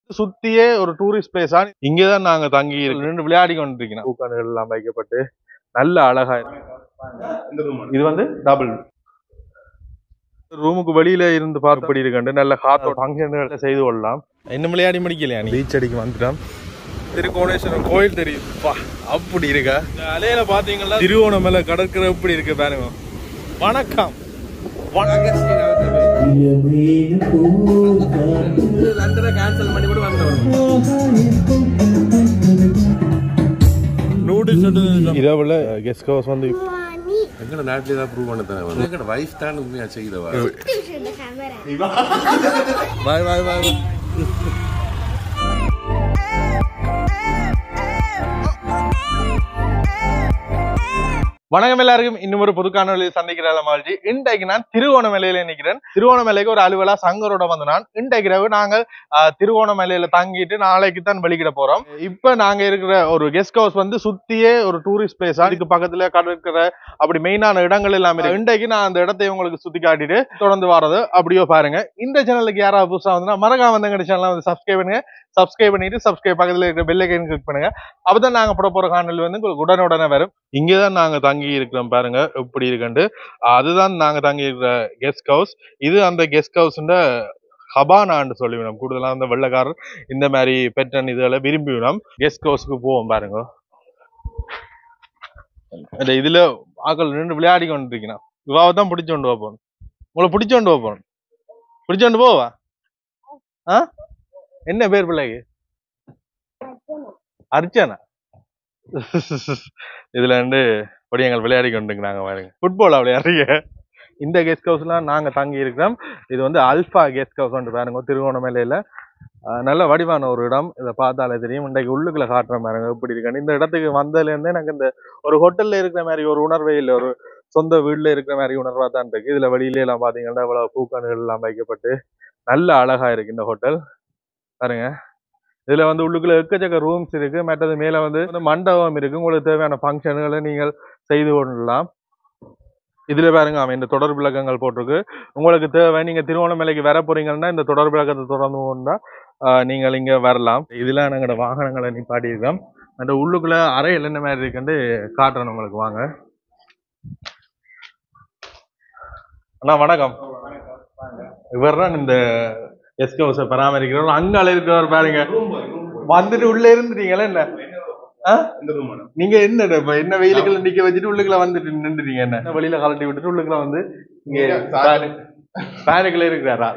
சுத்தியே ஒரு டூரிஸ்ட் பிளேஸா இங்கதான் நாங்க தங்கி இருக்கோம். ரெண்டு விளையாடி கொண்டிருக்கோம் பூக்கான்கள் எல்லாம் வைக்கப்பட்டு நல்ல அழகா இருக்கு இது வந்து டபுள் ரூமுக்கு வெளியில இருந்து பார்ப்படி இருக்கண்டு நல்ல காத்தோட ஃபங்க்ஷன்களை செய்து கொள்ளலாம் இன்னும் விளையாடி முடிக்கலையா நீ பீச் அடிக்கு வந்துட்டோம் திருக்கோணேஸ்வரம் கோயில் தெரியுது பா அப்படி இருக்கா இந்த அலையில பாத்தீங்கன்னா திருவோணமலை கடற்கரை எப்படி இருக்கு பாருங்க வணக்கம் வணக்கம் இரவுல கெஸ்ட் ஹவுஸ் வந்து எங்கட நாட்டிலே தான் ப்ரூவ் பண்ண தானே வந்து எங்கட வைஃப் தான் உண்மையா செய்தவா பாய் பாய் பாய் வணக்கம் எல்லாருக்கும் இன்னும் ஒரு புது காணொலியில் சந்திக்கிற மாழ்ச்சி இன்றைக்கு நான் திருவோணமலையில நிக்கிறேன் திருவோணமலைக்கு ஒரு அலுவலா சங்கரோட வந்து நான் இன்றைக்கு இரவு நாங்கள் ஆஹ், திருவோணமலையில தங்கிட்டு நாளைக்கு தான் வெளிக்கிட போறோம் இப்ப நாங்க இருக்கிற ஒரு கெஸ்ட் ஹவுஸ் வந்து சுத்தியே ஒரு டூரிஸ்ட் பிளேஸ் அதுக்கு பக்கத்துல கடற்கரை அப்படி மெயினான இடங்கள் எல்லாமே இருக்கு. இன்றைக்கு நான் அந்த இடத்தை உங்களுக்கு சுத்தி காட்டிட்டு தொடர்ந்து வரது அப்படியோ பாருங்க இந்த சேனலுக்கு யாராவது புதுசா வந்து மறக்காம வந்து சேனலை வந்து சப்ஸ்கிரைப் பண்ணுங்க சப்ஸ்கிரைப் பண்ணிட்டு சப்ஸ்கிரைப் பக்கத்துல இருக்கிற பெல் ஐக்கன் கிளிக் பண்ணுங்க அப்பதான் நாங்க போட போற காணொலி வந்து உங்களுக்கு உடனுடனே வரும் இங்கதான் நாங்க தங்கி இருக்கிறோம் பாருங்க எப்படி இருக்குண்டு அதுதான் நாங்க தங்கி இருக்கிற கெஸ்ட் ஹவுஸ் இது அந்த கெஸ்ட் ஹவுஸ்ன்ற ஹபானான்னு சொல்லிவிடும் கூடுதலா அந்த வெள்ளக்காரர் இந்த மாதிரி பெட்டன் இதுகளை விரும்பிவிடும் கெஸ்ட் ஹவுஸ்க்கு போவோம் பாருங்க இந்த இதுல ஆக்கள் நின்று விளையாடி கொண்டு இருக்கணும் இவாவை தான் பிடிச்சு கொண்டு போகணும் உங்களை பிடிச்சு கொண்டு போகணும் பிடிச்சு கொண்டு போவா ஆ என்ன பேர் பிள்ளைக்கு அர்ச்சனா இதுல வந்து பொடியங்கள் விளையாடி கொண்டு நாங்க பாருங்க ஃபுட்பாலா விளையாடுறீங்க இந்த கெஸ்ட் ஹவுஸ்லாம் நாங்க தங்கி இருக்கிறோம் இது வந்து அல்ஃபா கெஸ்ட் ஹவுஸ் வந்து பாருங்க திருவோணமலையில ஆஹ் நல்ல வடிவான ஒரு இடம் இதை பார்த்தாலே தெரியும் இன்றைக்கு உள்ளுக்குள்ள காட்டுற பாருங்க எப்படி இருக்குன்னு இந்த இடத்துக்கு வந்ததுல இருந்தே எனக்கு இந்த ஒரு ஹோட்டல்ல இருக்கிற மாதிரி ஒரு உணர்வே இல்லை ஒரு சொந்த வீட்டுல இருக்கிற மாதிரி உணர்வா தான் இருக்கு இதுல வெளியில எல்லாம் பாத்தீங்கன்னா இவ்வளவு பூக்கான்கள் எல்லாம் வைக்கப்பட்டு நல்ல அழகா இருக்கு இந்த ஹோட்டல் பாருங்க இதுல வந்து உள்ளுக்குள்ள எக்கச்சக்க ரூம்ஸ் இருக்கு மற்றது மேல வந்து வந்து மண்டபம் இருக்கு உங்களுக்கு தேவையான ஃபங்க்ஷன்களை நீங்கள் செய்து கொள்ளலாம் இதுல பாருங்க அவன் இந்த தொடர் விளக்கங்கள் போட்டிருக்கு உங்களுக்கு தேவை நீங்க திருவோணமலைக்கு வர போறீங்கன்னா இந்த தொடர் விளக்கத்தை தொடர்ந்து கொண்டா ஆஹ், நீங்கள் இங்க வரலாம் இதுல எங்களோட வாகனங்களை நிப்பாட்டி இருக்கோம் அந்த உள்ளுக்குள்ள அறையில் என்ன மாதிரி இருக்குன்னு காட்டுறேன் உங்களுக்கு வாங்க அண்ணா வணக்கம் இவர் தான் இந்த கெஸ்ட் ஹவுஸை பராமரிக்கிறவர் அங்கால இருக்கிறவர் பாருங்க வந்துட்டு உள்ள இருந்துட்டீங்களா என்ன ஆ? நீங்க என்ன இப்ப என்ன வெயிலுக்குள்ள நிக்க வச்சுட்டு உள்ளுக்குள்ள வந்துட்டு நின்றுட்டீங்க என்ன என்ன வெளியில கலட்டி விட்டுட்டு உள்ளுக்குள்ள வந்து இங்க பேனுக்குள்ள இருக்கிறாரா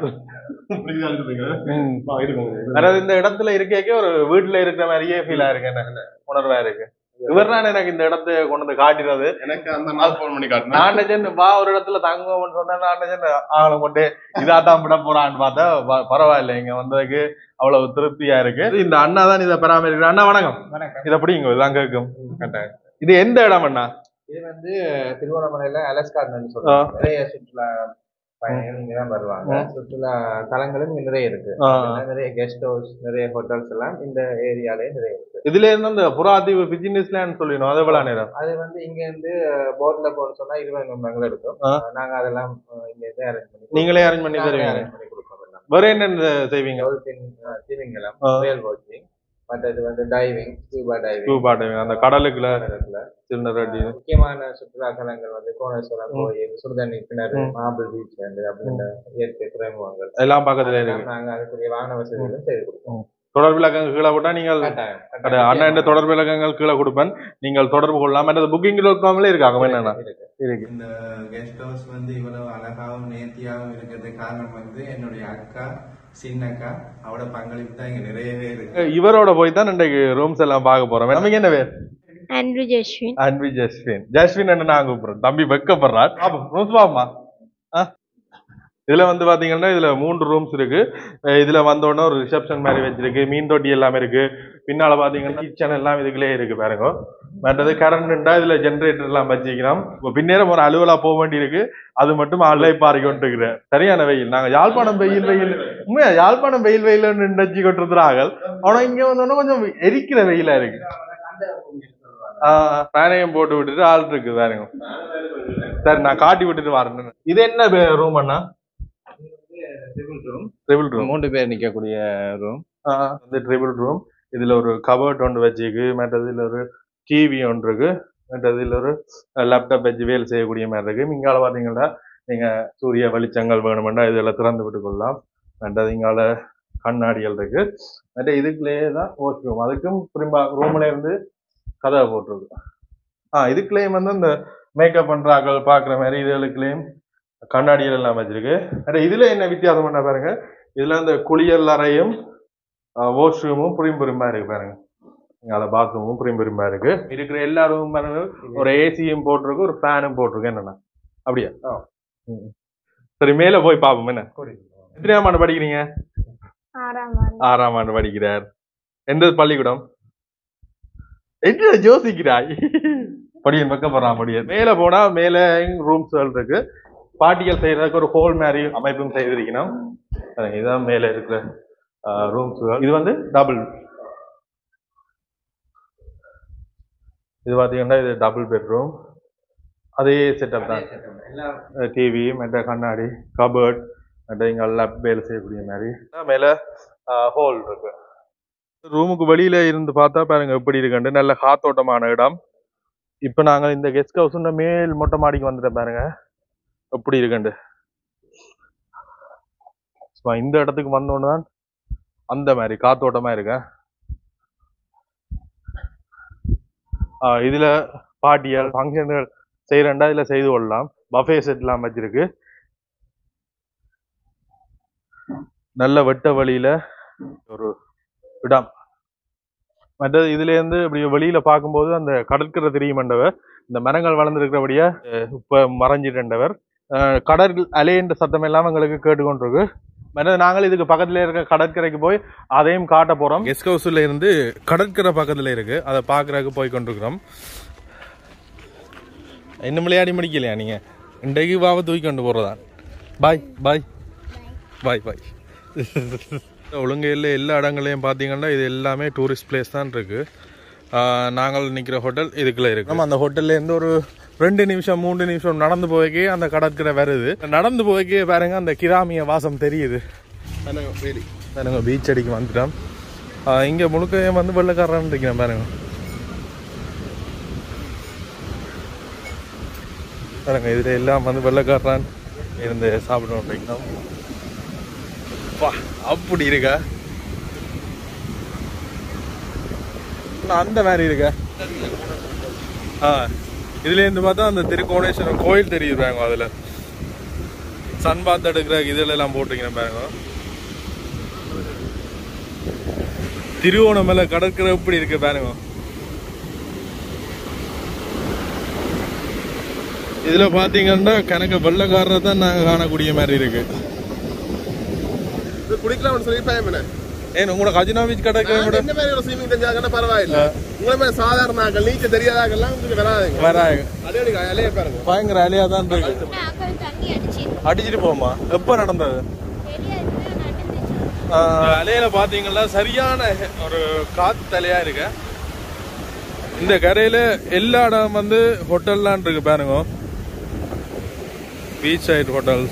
ம். அதாவது இந்த இடத்துல இருக்கே ஒரு வீட்டுல இருக்கிற மாதிரியே ஃபீல் ஆயிருக்கு என்ன உணர்வா இருக்கு இவர் தான் எனக்கு இந்த இடத்தை கொண்டு வந்து காட்டினது எனக்கு அந்த நாள் ஃபோன் பண்ணி காட்டினா நான் நினைச்சேன் வா ஒரு இடத்துல தங்குவோம்னு சொன்னா நான் நினைச்சேன் ஆளும் கொண்டு இதா தான் விட போறான்னு பார்த்தா ப- பரவாயில்ல இங்க வந்ததுக்கு அவ்வளவு திருப்தியா இருக்கு இந்த அண்ணா தான் இதை பராமரிக்கிற அண்ணா வணக்கம் வணக்கம் இதை பிடிங்க இதான் கேட்கும் இது எந்த இடம் அண்ணா இது வந்து திருவண்ணாமலையில அலஸ்கார்னு சொல்லுவாங்க நிறைய சுற்றுலா பயணிகள் இங்கதான் வருவாங்க சுற்றுலா தலங்களும் இங்க நிறைய இருக்கு ஆ. நிறைய கெஸ்ட் ஹவுஸ் நிறைய ஹோட்டல்ஸ் எல்லாம் இந்த ஏரியாலே நிறைய இருக்கு இதுல இருந்து அந்த புறாதீவு பிசினஸ் லேண்ட் சொல்லிடணும் அது எவ்வளவு நேரம் அது வந்து இங்க இருந்து போட்ல போன சொன்னா இருபது நிமிடங்கள் எடுக்கும் ஆ. நாங்க அதெல்லாம் அஹ், இங்க இருந்து அரேஞ்ச் பண்ணி நீங்களே அரேஞ்ச் பண்ணி தருவீங்க அரேஞ்ச் பண்ணி கொடுப்போம் எல்லாம். வேற என்ன செய்வீங்க dolphin, அஹ், திமிங்கலம் ஆ. வேல் வாட்சிங் மற்றது வந்து diving scuba diving scuba diving, அந்த கடலுக்குள்ள சின்ன ரெட்டி முக்கியமான சுற்றுலா தலங்கள் வந்து கோணேஸ்வரம் கோயில் சுடுதண்ணி கிணறு மாபிள் பீச் அப்படின்ற இயற்கை துறைமுகங்கள் எல்லாம் பக்கத்துல இருக்கு நாங்க அதுக்குரிய வாகன வசதிகளும் செய்து கொடுப்போம் தொடர் விளக்கங்கள் கீழே போட்டா நீங்கள் கட்டாயம், அது கட்டாயம். அண்ணா இந்த தொடர் விளக்கங்கள் கீழே கொடுப்பேன் நீங்கள் தொடர்பு கொள்ளலாம் மற்றது புக்கிங் டாட் காம்ல இருக்காங்க என்னன்னா இருக்கு. இருக்கு இந்த கெஸ்ட் ஹவுஸ் வந்து இவ்வளவு அழகாவும் நேர்த்தியாகவும் இருக்கிறதுக்கு காரணம் வந்து என்னுடைய அக்கா சின்னக்கா அவட பங்களிப்பு தான் இங்க நிறையவே இருக்கு இவரோட போய் தான் இன்றைக்கு ரூம்ஸ் எல்லாம் பார்க்க போறோம் நமக்கு என்ன பேர் அன்று ஜஸ்வின் அன்வி ஜஸ்வின் ஜஸ்வின் என்ன நான் கூப்பிடுறேன் தம்பி வெக்கப்படுறார் பாப்போம் ரூம்ஸ் பாப்போமா ஆ இதுல வந்து பாத்தீங்கன்னா இதுல மூன்று ரூம்ஸ் இருக்கு அஹ் இதுல வந்த உடனே ஒரு ரிசப்ஷன் மாதிரி வச்சிருக்கு மீன் தொட்டி எல்லாமே இருக்கு பின்னால பாத்தீங்கன்னா கிச்சன் எல்லாம் இதுக்குள்ளே இருக்கு பாருங்க மற்றது கரண்ட்ண்டா இதுல ஜென்ரேட்டர் எல்லாம் வச்சுக்கிறோம் இப்போ பின்னேரம் ஒரு அலுவலா போக வேண்டியிருக்கு அது மட்டும் ஆள்லை பாரி கொண்டு இருக்கிறேன் சரியான வெயில் நாங்க யாழ்ப்பாணம் வெயில் வெயில் உண்மையா யாழ்ப்பாணம் வெயில் வெயில் நினைச்சு கொண்டிருக்கிறாங்க ஆனா இங்க வந்தோடனே கொஞ்சம் எரிக்கிற வெயிலா இருக்கு பேனையும் போட்டு விட்டுட்டு ஆள் இருக்கு பாருங்க சரி நான் காட்டி விட்டுட்டு வரேன் இது என்ன ரூம் அண்ணா ரூம் ட்ரிபிள் ரூம் மூன்று பேர் நிக்கக்கூடிய ரூம் வந்து ட்ரிபிள் ரூம் இதுல ஒரு கபர்ட் ஒன்று வச்சுக்கு மற்றது இதுல ஒரு டிவி ஒன்று இருக்கு மற்றது இதுல ஒரு லேப்டாப் வச்சு வேலை செய்யக்கூடிய மாதிரி இருக்கு இங்கால பாத்தீங்கன்னா நீங்க சூரிய வெளிச்சங்கள் வேணுமெண்டா இதெல்லாம் திறந்து விட்டு கொள்ளலாம் மற்றது இங்கால கண்ணாடிகள் இருக்கு மற்ற இதுக்குள்ளேயே தான் வாஷ்ரூம் அதுக்கும் திரும்ப ரூம்ல இருந்து கதவை போட்டிருக்கு ஆ இதுக்குள்ளேயும் வந்து இந்த மேக்கப் பண்றாக்கள் பாக்குற மாதிரி இதுகளுக்குள்ளேயும் கண்ணாடிகள் எல்லாம் வச்சிருக்கு மற்ற இதுல என்ன வித்தியாசம் பண்ண பாருங்க இதுல இந்த குளியல் அறையும் வாஷ்ரூமும் புரியும் புரியுமா இருக்கு பாருங்க இங்கால பாத்ரூமும் புரியும் புரியுமா இருக்கு இருக்கிற எல்லா ரூம் பாருங்க ஒரு ஏசியும் போட்டிருக்கு ஒரு ஃபேனும் போட்டிருக்கு என்னண்ணா அப்படியா ஆ. ம். சரி மேல போய் பாப்போம் என்ன எத்தனையாம் ஆண்டு படிக்கிறீங்க ஆறாம் ஆண்டு ஆறாம் ஆண்டு படிக்கிறார் எந்த பள்ளிக்கூடம் என்ன யோசிக்கிறாய் படியன் பக்கம் போறான் படியன் மேல போனா மேல ரூம்ஸ் இருக்கு பாட்டிகள் செய்யறதுக்கு ஒரு ஹோல் மாதிரி அமைப்பும் செய்திருக்கணும் பாருங்க, இதுதான் மேல இருக்கிற ரூம்ஸ் இது வந்து டபுள் இது பாத்தீங்கன்னா இது டபுள் பெட்ரூம் அதே செட்டப் தான் எல்லாம் டிவி மற்ற கண்ணாடி கபர்ட் மற்ற இங்கே லேப் வேலை செய்யக்கூடிய மாதிரி மேலே ஹோல் இருக்கு ரூமுக்கு வெளியில இருந்து பார்த்தா பாருங்க எப்படி இருக்குண்டு நல்ல காத்தோட்டமான இடம் இப்போ நாங்கள் இந்த கெஸ்ட் ஹவுஸ் மேல் மொட்டை மாடிக்கு வந்துட்டோம் பாருங்க எப்படி இருக்குண்டு சும்மா இந்த இடத்துக்கு வந்தோன்னு தான் அந்த மாதிரி காத்தோட்டமா இருக்க ஆஹ் இதுல பாட்டியல் ஃபங்க்ஷன்கள் செய்யறேன்டா இதுல செய்து கொள்ளலாம் பஃபே செட்லாம் வச்சிருக்கு நல்ல வெட்ட வழியில ஒரு இடம் மற்றது இதுல இருந்து இப்படி வெளியில பார்க்கும்போது அந்த கடற்கரை தெரியுமண்டவ இந்த மரங்கள் வளர்ந்துருக்கிறபடியா இப்ப மறைஞ்சிட்டவர் கடல் அலைன்ற சத்தம் எல்லாம் எங்களுக்கு கேட்டுக்கொண்டிருக்கு மற்றது நாங்கள் இதுக்கு பக்கத்துல இருக்க கடற்கரைக்கு போய் அதையும் காட்ட போறோம் கெஸ்ட் ஹவுஸ்ல இருந்து கடற்கரை பக்கத்துல இருக்கு அதை பாக்குறதுக்கு போய் கொண்டிருக்கிறோம் இன்னும் விளையாடி முடிக்கலையா நீங்க இன்றைக்கு பாவை தூக்கி கொண்டு போறதா பாய் பாய் பாய் பாய் ஒழுங்கையில் எல்லா இடங்களையும் பார்த்தீங்கன்னா இது எல்லாமே டூரிஸ்ட் பிளேஸ் தான் இருக்கு ஆஹ் நாங்கள் நிற்கிற ஹோட்டல் இதுக்குள்ள இருக்கு நம்ம அந்த ஹோட்டல்ல இருந்து ஒரு ரெண்டு நிமிஷம் மூணு நிமிஷம் நடந்து போய்க்கே அந்த கடற்கரை வருது நடந்து போய்க்கே பாருங்க அந்த கிராமிய வாசம் தெரியுது பாருங்க பீச் அடிக்கு வந்துட்டோம் ஆஹ் இங்க முழுக்க வந்து வெள்ளக்காரன் இருக்கிறேன் பாருங்க பாருங்க இதுல எல்லாம் வந்து வெள்ளக்காரன் இருந்து சாப்பிடணும் அப்படின்னா வா அப்படி இருக்கா நான் அந்த மாதிரி இருக்க ஆ இதுல இருந்து பார்த்தா அந்த திருக்கோணேஸ்வரம் கோயில் தெரியுறாங்க அதுல சன் பாத் எடுக்கிற இதுல எல்லாம் போட்டிருக்கிறேன் பாருங்க திருவோணமலை கடற்கரை எப்படி இருக்கு பாருங்க இதுல பாத்தீங்கன்னா கணக்கு வெள்ளக்காரரை தான் நாங்க காணக்கூடிய மாதிரி இருக்கு இது குடிக்கலாம்னு சொல்லி பயம் என்ன ஏன் உங்களோட கஜினா பீச் கடற்கரை கூட என்ன மாதிரி ஒரு ஸ்விமிங் தெரிஞ்சாங்கன்னா பரவாயில்ல உங்களை மாதிரி சாதாரண ஆக்கள் நீச்சல் தெரியாதாக்கெல்லாம் உங்களுக்கு வராதுங்க வராங்க அதே அலைய பாருங்க பயங்கர அலையா தான் இருக்கு அக்கா தண்ணி அடிச்சு அடிச்சிட்டு போமா எப்ப நடந்தது தெரியாது நடந்துச்சு ஆஹ் அலையில பாத்தீங்கன்னா சரியான ஒரு காத்து அலையா இருக்கு இந்த கரையில எல்லா இடம் வந்து ஹோட்டல்லாம் இருக்கு பாருங்க பீச் சைட் ஹோட்டல்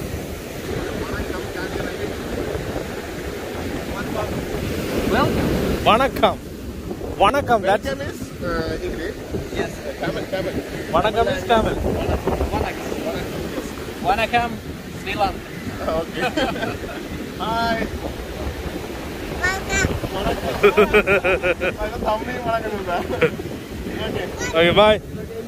வணக்கம் வணக்கம் that's- இங்கிலீஷ் வணக்கம் is Tamil. Vanakkam, Sri Lanka. Hi தம்பி வணக்கம் Okay, bye.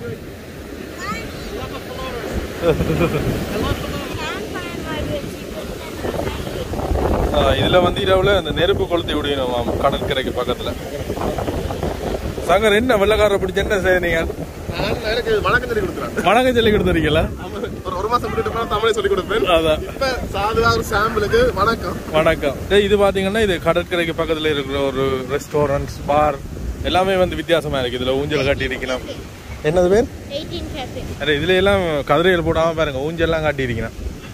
கேம்ப் ஃபயர் மாதிரி வச்சு ஆஹ் இதுல வந்து இரவுல அந்த நெருப்பு கொளுத்தி விடணும் கடற்கரைக்கு பக்கத்துல சங்கர் என்ன வெள்ளக்காரரை பிடிச்ச என்ன செய்யறீங்க நான் எனக்கு வணக்கம் சொல்லி கொடுக்குறேன் வணக்கம் சொல்லி கொடுத்துருக்கீங்களா ஒரு ஒரு மாசம் விட்டுட்டு போனா தமிழை சொல்லி கொடுப்பேன் அதான் இப்ப சாதுவா ஒரு சாம்பிளுக்கு வணக்கம் வணக்கம் டேய், இது பாத்தீங்கன்னா இது கடற்கரைக்கு பக்கத்துல இருக்கிற ஒரு ரெஸ்டாரண்ட்ஸ் பார் எல்லாமே வந்து வித்தியாசமா இருக்கு இதுல ஊஞ்சல் கட்டி இருக்கலாம் என்னது பேர் எயிட்டீன் கேஃபே அரே இதுல எல்லாம் கதிரைகள் போடாம பாருங்க ஊஞ்சல் எல்லாம் காட்டி இருக்கிறேன்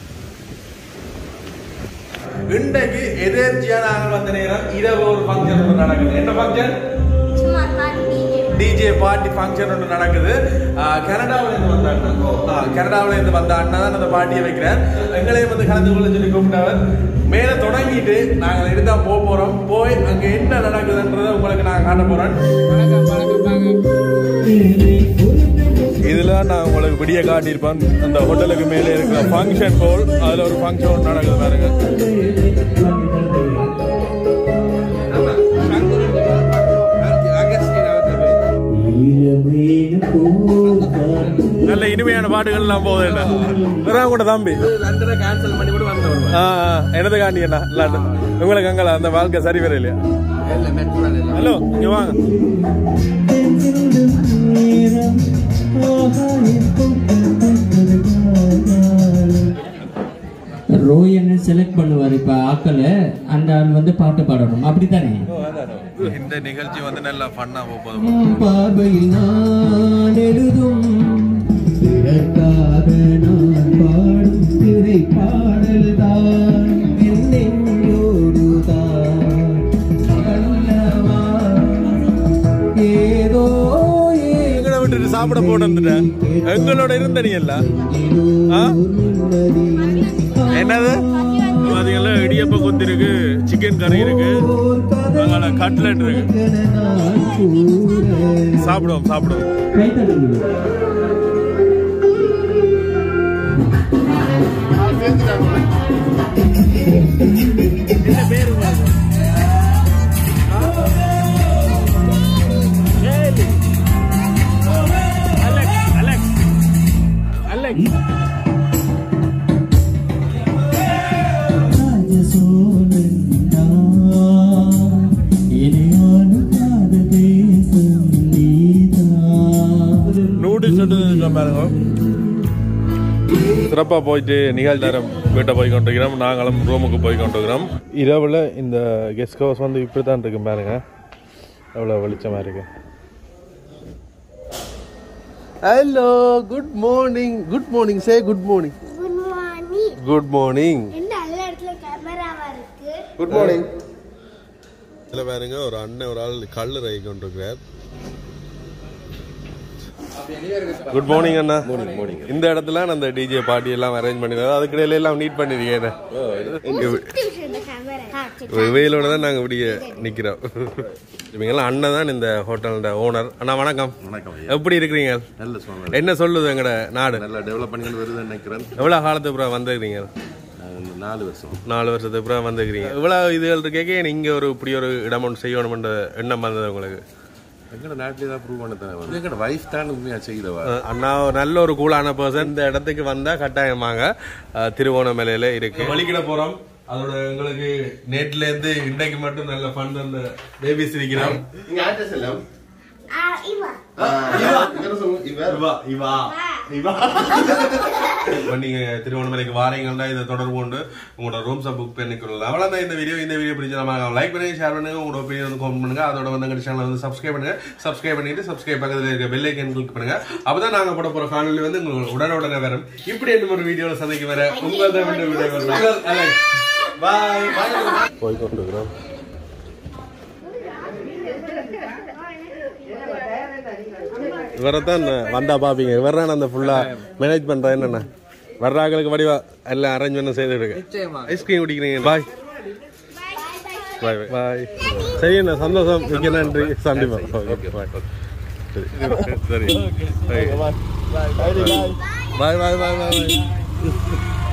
இன்றைக்கு எதேர்ச்சியா நாங்கள் வந்த நேரம் இரவு ஒரு ஃபங்க்ஷன் நடக்குது என்ன ஃபங்க்ஷன் சும்மா தான் டிஜே டிஜே பார்ட்டி ஃபங்க்ஷன் ஒன்று நடக்குது ஆஹ் கனடாவுல இருந்து வந்தாங்க ஆஹ் கனடாவுல இருந்து வந்த அண்ணா தான் அந்த பார்ட்டியை வைக்கிறேன் எங்களையும் வந்து கலந்து கொள்ள சொல்லி கூப்பிட்டவர் மேலே தொடங்கிட்டு நாங்கள் இருந்தா போக போறோம் போய் அங்க என்ன நடக்குதுன்றதை உங்களுக்கு நான் காட்ட போறேன் இதுல நான் உங்களுக்கு விடிய காட்டியிருப்பேன் அந்த ஹோட்டலுக்கு மேலே இருக்கிற ஃபங்க்ஷன் ஹால் அதுல ஒரு ஃபங்க்ஷன் நடக்குது பாருங்க நல்ல இனிமையான பாட்டுகள் எல்லாம் போகுது கூட தம்பி கேன்சல் பண்ணி கூட வந்தவர் ஆ, ஆ, என்னது காண்டியண்ணா இல்லாண்டு உங்களுக்கு அங்கே அந்த வாழ்க்கை சரி வர இல்லையா இல்ல மெட்ரோ ஹலோ இங்க வாங்க ரோயனை செலக்ட் பண்ணுவார் இப்ப ஆக்களை அந்த ஆள் வந்து பாட்டு பாடணும் அப்படித்தானே இந்த நிகழ்ச்சி வந்து நல்லா ஃபன்னா போகுது பார்வையில் நான் எழுதும் பிறர்க்காக நான் பாடும் திரை பாடல் தான் ஏதோ எங்களை விட்டுட்டு சாப்பிட போட்டு வந்துட்டேன் எங்களோட இருந்த நீ எல்லாம் ஆ? என்னது பாத்தீங்களா இடியப்ப கொத்து இருக்கு சிக்கன் கறி இருக்கு அங்கே கட்லெட் இருக்கு சாப்பிடுவோம் சாப்பிடுவோம் கைத்தட்டுங்க நூடுல்ஸ் எடுத்து பாருங்க சிறப்பாக போயிட்டு நிகழ்ச்சி நேரம் வீட்டை போய் கொண்டிருக்கிறோம் நாங்களும் ரூமுக்கு போய் கொண்டிருக்கிறோம் இரவில் இந்த கெஸ்ட் ஹவுஸ் வந்து இப்படி தான் இருக்கு பாருங்க எவ்வளோ வெளிச்சமாக இருக்கு hello good morning good morning say good morning good morning good morning என்ன நல்ல இடத்துல கேமராவா இருக்கு குட் மார்னிங் இதில் பாருங்க ஒரு அண்ணன் ஒரு ஆள் கல் ரை கொண்டிருக்கிறார் குட் மார்னிங் அண்ணா மார்னிங் மார்னிங் இந்த இடத்துல நான் அந்த டிஜே பார்ட்டி எல்லாம் அரேஞ்ச் பண்ணிருக்கோம் அதுக்கிடையில எல்லாம் நீட் பண்ணிருக்கேன் இந்த கேமரா வெயிலோட தான் நாங்கள் இப்படியே நிற்கிறோம் இவங்கெல்லாம் அண்ணன் தான் இந்த ஹோட்டலோட ஓனர் அண்ணா வணக்கம் வணக்கம் எப்படி இருக்கிறீங்க நல்ல சுவாமி என்ன சொல்லுது எங்கட நாடு நல்லா டெவலப் பண்ணிட்டு வருதுன்னு நினைக்கிறேன் எவ்வளோ காலத்துக்கு அப்புறம் வந்துருக்கிறீங்க நான் இந்த நாலு வருஷம் நாலு வருஷத்துக்கு அப்புறம் வந்துருக்கிறீங்க இவ்வளோ இதுகள் இருக்கே நீங்க ஒரு இப்படி ஒரு இடம் ஒன்று செய்யணும்ன்ற எண்ணம் வந்தது உங்களுக்கு எங்கட நாட்டிலே தான் ப்ரூவ் பண்ண தானே வந்து எங்கட வைஃப் தான் உண்மையா செய்தவா அஹ் அண்ணா ஒரு நல்ல ஒரு கூலான பர்சன் இந்த இடத்துக்கு வந்தா கட்டாயமாங்க அஹ் திருவோணமலையில இருக்கு வலிக்கிட போறோம் அதோட எங்களுக்கு நேட்ல இருந்து இன்றைக்கு மட்டும் நல்ல ஃபன் அந்த பேபிஸ் இருக்கிறோம் நீங்க ஆட்ரஸ் எல்லாம் இவா இவா இவா இவா இப்ப நீங்க திருவண்ணாமலைக்கு வாரீங்கன்னா இதை தொடர்பு கொண்டு உங்களோட ரூம்ஸை புக் பண்ணிக்கொள்ளலாம் அவ்வளவுதான் இந்த வீடியோ இந்த வீடியோ பிடிச்ச நம்ம லைக் பண்ணுங்க ஷேர் பண்ணுங்க உங்களோட ஒப்பீனியன் வந்து கமெண்ட் பண்ணுங்க அதோட வந்து எங்க சேனல் வந்து சப்ஸ்கிரைப் பண்ணுங்க சப்ஸ்கிரைப் பண்ணிட்டு சப்ஸ்கிரைப் பக்கத்துல இருக்க பெல் ஐக்கன் கிளிக் பண்ணுங்க அப்பதான் நாங்க போட போற காணொலி வந்து உங்களுக்கு உடனுடனே வரும் இப்படி என்ன ஒரு வீடியோல சந்திக்க வர உங்கள் தான் வீடியோ பாய் போய் கொண்டிருக்கிறோம் இவரை தான் வந்தா பாப்பீங்க இவர் தான் அந்த ஃபுல்லா மேனேஜ் பண்றேன் என்னண்ணா வர்றாங்களுக்கு வடிவா எல்லாம் அரேஞ்ச் பண்ண செய்து விடுங்க நிச்சயமா ஐஸ்கிரீம் குடிக்கிறீங்க பாய் பாய் பாய் சரி அண்ணா சந்தோஷம் மிக்க நன்றி கண்டிப்பா ஓகே பாய் சரி சரி பாய் பாய் பாய் பாய் பாய்